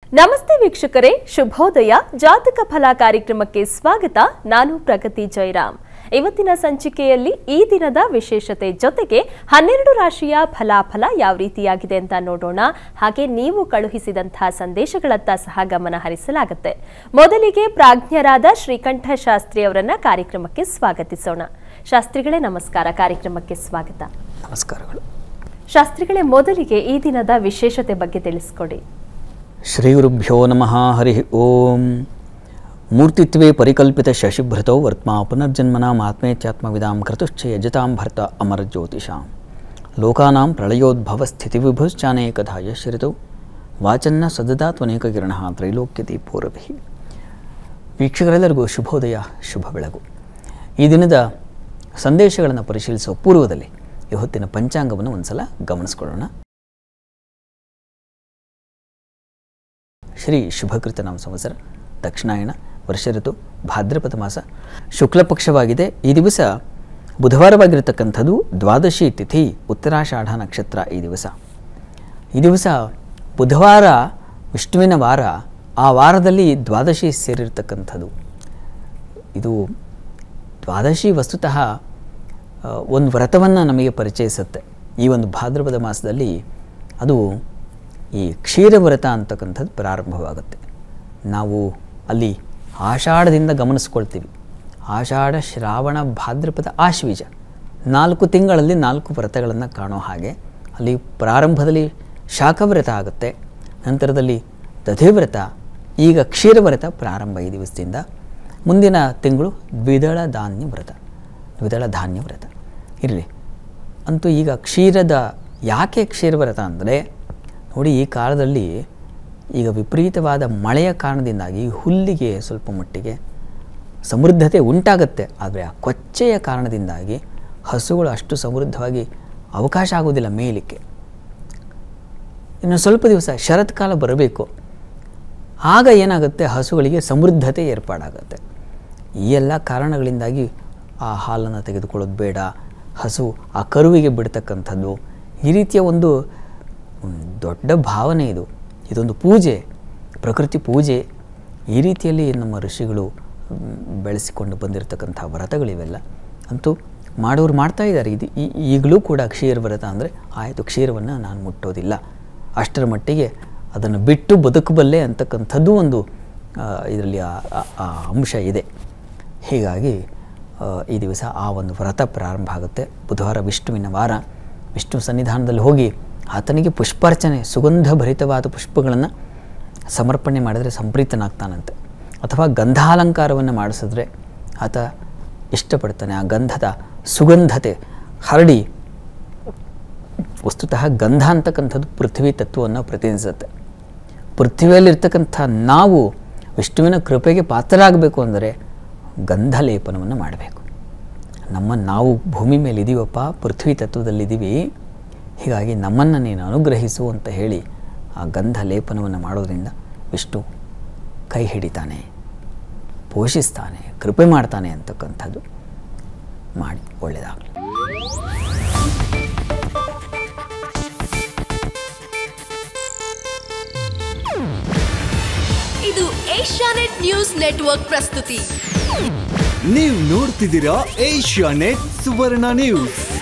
ನಮಸ್ತೆ ವೀಕ್ಷಕರೇ ಶುಭೋದಯ ಜಾತಕ ಫಲ ಕಾರ್ಯಕ್ರಮಕ್ಕೆ ಸ್ವಾಗತ ನಾನು ಪ್ರಗತಿ ಜಯರಾಮ್ ಇವತ್ತಿನ ಸಂಚಿಕೆಯಲ್ಲಿ ಈ ದಿನದ ವಿಶೇಷತೆ ಜೊತೆಗೆ ಹನ್ನೆರಡು ರಾಶಿಯ ಫಲಾಫಲ ಯಾವ ರೀತಿಯಾಗಿದೆ ಅಂತ ನೋಡೋಣ ಹಾಗೆ ನೀವು ಕಳುಹಿಸಿದಂತಹ ಸಂದೇಶಗಳತ್ತ ಸಹ ಗಮನ ಹರಿಸಲಾಗುತ್ತೆ ಮೊದಲಿಗೆ ಪ್ರಾಜ್ಞರಾದ ಶ್ರೀಕಂಠ ಶಾಸ್ತ್ರಿ ಅವರನ್ನ ಕಾರ್ಯಕ್ರಮಕ್ಕೆ ಸ್ವಾಗತಿಸೋಣ ಶಾಸ್ತ್ರಿಗಳೇ ನಮಸ್ಕಾರ ಕಾರ್ಯಕ್ರಮಕ್ಕೆ ಸ್ವಾಗತ ನಮಸ್ಕಾರಗಳು ಶಾಸ್ತ್ರಿಗಳೇ ಮೊದಲಿಗೆ ಈ ದಿನದ ವಿಶೇಷತೆ ಬಗ್ಗೆ ತಿಳಿಸ್ಕೊಡಿ ಶ್ರೀ ಗುರುಭ್ಯೋ ನಮಃ ಹರಿ ಓಂ ಮೂರ್ತಿತ್ವೇ ಪರಿಕಲ್ಪಿತ ಶಶಿಭೃತೌ ವರ್ತ್ಮಾ ಪುನರ್ಜನ್ಮನಾಂ ಆತ್ಮೇತ್ಯಾತ್ಮವಿದಾಂ ಕೃತುಶ್ಚ ಯಜತಾಂ ಭರ್ತ ಅಮರ ಜ್ಯೋತಿಷಾಂ ಲೋಕಾನಾಂ ಪ್ರಳಯೋದ್ಭವ ಸ್ಥಿತಿ ವಿಭುಶ್ಚಾನೇಕಧಾ ಯಶ್ರಿತೌ ವಾಚನ್ನ ಸದದಾತ್ವನೇಕ ಕಿರಣ ತ್ರೈಲೋಕ್ಯತಿ ಪೂರ್ವಭಿ ವೀಕ್ಷಕರೆಲ್ಲರಿಗೂ ಶುಭೋದಯ ಶುಭ ಬೆಳಗು ಈ ದಿನದ ಸಂದೇಶಗಳನ್ನು ಪರಿಶೀಲಿಸುವ ಪೂರ್ವದಲ್ಲಿ ಈ ಹೊತ್ತಿನ ಪಂಚಾಂಗವನ್ನು ಒಂದ್ಸಲ ಗಮನಿಸ್ಕೊಳ್ಳೋಣ ಶ್ರೀ ಶುಭಕೃತ ನಾಮ ಸಂವತ್ಸರ ದಕ್ಷಿಣಾಯಣ ವರ್ಷ ಋತು ಭಾದ್ರಪದ ಮಾಸ ಶುಕ್ಲ ಪಕ್ಷವಾಗಿದೆ ಈ ದಿವಸ ಬುಧವಾರವಾಗಿರತಕ್ಕಂಥದ್ದು ದ್ವಾದಶಿ ತಿಥಿ ಉತ್ತರಾಷಾಢ ನಕ್ಷತ್ರ ಈ ದಿವಸ ಈ ದಿವಸ ಬುಧವಾರ ವಿಷ್ಣುವಿನ ವಾರ ಆ ವಾರದಲ್ಲಿ ದ್ವಾದಶಿ ಸೇರಿರ್ತಕ್ಕಂಥದ್ದು ಇದು ದ್ವಾದಶಿ ವಸ್ತುತಃ ಆ, ಒಂದು ವ್ರತವನ್ನು ನಮಗೆ ಪರಿಚಯಿಸುತ್ತೆ ಈ ಒಂದು ಭಾದ್ರಪದ ಮಾಸದಲ್ಲಿ ಅದು ಈ ಕ್ಷೀರ ವ್ರತ ಅಂತಕ್ಕಂಥದ್ದು ಪ್ರಾರಂಭವಾಗುತ್ತೆ ನಾವು ಅಲ್ಲಿ ಆಷಾಢದಿಂದ ಗಮನಿಸ್ಕೊಳ್ತೀವಿ ಆಷಾಢ ಶ್ರಾವಣ ಭಾದ್ರಪದ ಆಶ್ವೀಜ ನಾಲ್ಕು ತಿಂಗಳಲ್ಲಿ ನಾಲ್ಕು ವ್ರತಗಳನ್ನು ಕಾಣೋ ಹಾಗೆ ಅಲ್ಲಿ ಪ್ರಾರಂಭದಲ್ಲಿ ಶಾಖವ್ರತ ಆಗುತ್ತೆ ನಂತರದಲ್ಲಿ ದಧಿವ್ರತ ಈಗ ಕ್ಷೀರವ್ರತ ಪ್ರಾರಂಭ ಈ ದಿವಸದಿಂದ ಮುಂದಿನ ತಿಂಗಳು ದ್ವಿದಳ ಧಾನ್ಯ ವ್ರತ ದ್ವಿದಳ ಧಾನ್ಯ ವ್ರತ ಇರಲಿ ಅಂತೂ ಈಗ ಕ್ಷೀರದ ಯಾಕೆ ಕ್ಷೀರವ್ರತ ಅಂದರೆ ನೋಡಿ ಈ ಕಾಲದಲ್ಲಿ ಈಗ ವಿಪರೀತವಾದ ಮಳೆಯ ಕಾರಣದಿಂದಾಗಿ ಹುಲ್ಲಿಗೆ ಸ್ವಲ್ಪ ಮಟ್ಟಿಗೆ ಸಮೃದ್ಧತೆ ಉಂಟಾಗುತ್ತೆ ಆದರೆ ಆ ಕೊಚ್ಚೆಯ ಕಾರಣದಿಂದಾಗಿ ಹಸುಗಳು ಅಷ್ಟು ಸಮೃದ್ಧವಾಗಿ ಅವಕಾಶ ಆಗೋದಿಲ್ಲ ಮೇಯಲಿಕ್ಕೆ ಇನ್ನು ಸ್ವಲ್ಪ ದಿವಸ ಶರತ್ಕಾಲ ಬರಬೇಕು ಆಗ ಏನಾಗುತ್ತೆ ಹಸುಗಳಿಗೆ ಸಮೃದ್ಧತೆ ಏರ್ಪಾಡಾಗುತ್ತೆ ಈ ಎಲ್ಲ ಕಾರಣಗಳಿಂದಾಗಿ ಆ ಹಾಲನ್ನು ತೆಗೆದುಕೊಳ್ಳೋದು ಬೇಡ ಹಸು ಆ ಕರುವಿಗೆ ಬಿಡ್ತಕ್ಕಂಥದ್ದು ಈ ರೀತಿಯ ಒಂದು ಮ್, ದೊಡ್ಡ ಭಾವನೆ ಇದು ಇದೊಂದು ಪೂಜೆ ಪ್ರಕೃತಿ ಪೂಜೆ ಈ ರೀತಿಯಲ್ಲಿ ನಮ್ಮ ಋಷಿಗಳು ಮ್, ಬೆಳೆಸಿಕೊಂಡು ಬಂದಿರತಕ್ಕಂಥ ವ್ರತಗಳಿವೆಲ್ಲ ಅಂತೂ ಮಾಡೋರು ಮಾಡ್ತಾ ಇದ್ದಾರೆ ಇದು ಈ- ಈಗಲೂ ಕೂಡ ಕ್ಷೀರ ವ್ರತ ಅಂದರೆ ಆಯಿತು ಕ್ಷೀರವನ್ನು ನಾನು ಮುಟ್ಟೋದಿಲ್ಲ ಅಷ್ಟರ ಮಟ್ಟಿಗೆ ಅದನ್ನು ಬಿಟ್ಟು ಬದುಕಬಲ್ಲೆ ಅಂತಕ್ಕಂಥದ್ದು ಒಂದು ಇದರಲ್ಲಿ ಆ ಅಂಶ ಇದೆ ಹೀಗಾಗಿ ಆ, ಈ ದಿವಸ ಆ ಒಂದು ವ್ರತ ಪ್ರಾರಂಭ ಆಗುತ್ತೆ ಬುಧವಾರ ವಿಷ್ಣುವಿನ ವಾರ ವಿಷ್ಣು ಸನ್ನಿಧಾನದಲ್ಲಿ ಹೋಗಿ ಆತನಿಗೆ ಪುಷ್ಪಾರ್ಚನೆ ಸುಗಂಧ ಭರಿತವಾದ ಪುಷ್ಪಗಳನ್ನು ಸಮರ್ಪಣೆ ಮಾಡಿದರೆ ಸಂಪ್ರೀತನಾಗ್ತಾನಂತೆ ಅಥವಾ ಗಂಧಾಲಂಕಾರವನ್ನು ಮಾಡಿಸಿದ್ರೆ ಆತ ಇಷ್ಟಪಡ್ತಾನೆ ಆ ಗಂಧದ ಸುಗಂಧತೆ ಹರಡಿ ವಸ್ತುತಃ ಗಂಧ ಅಂತಕ್ಕಂಥದ್ದು ಪೃಥ್ವಿ ತತ್ವವನ್ನು ಪ್ರತಿನಿಧಿಸುತ್ತೆ ಪೃಥ್ವಿಯಲ್ಲಿರ್ತಕ್ಕಂಥ ನಾವು ವಿಷ್ಣುವಿನ ಕೃಪೆಗೆ ಪಾತ್ರರಾಗಬೇಕು ಅಂದರೆ ಗಂಧ ಲೇಪನವನ್ನು ಮಾಡಬೇಕು ನಮ್ಮ ನಾವು ಭೂಮಿ ಮೇಲೆ ಇದೀವಪ್ಪ ಪೃಥ್ವಿ ತತ್ವದಲ್ಲಿದ್ದೀವಿ ಹೀಗಾಗಿ ನಮ್ಮನ್ನು ನೀನು ಅನುಗ್ರಹಿಸು ಅಂತ ಹೇಳಿ ಆ ಗಂಧ ಲೇಪನವನ್ನು ಮಾಡೋದ್ರಿಂದ ವಿಷ್ಣು ಕೈ ಹಿಡಿತಾನೆ ಪೋಷಿಸ್ತಾನೆ ಕೃಪೆ ಮಾಡ್ತಾನೆ ಅಂತಕ್ಕಂಥದ್ದು ಮಾಡಿ ಒಳ್ಳೆಯದಾಗಲಿ ಇದು ಏಷ್ಯಾನೆಟ್ ನ್ಯೂಸ್ ನೆಟ್ವರ್ಕ್ ಪ್ರಸ್ತುತಿ ನೀವು ನೋಡ್ತಿದ್ದೀರಾ ಏಷ್ಯಾ ನೆಟ್ ಸುವರ್ಣ ನ್ಯೂಸ್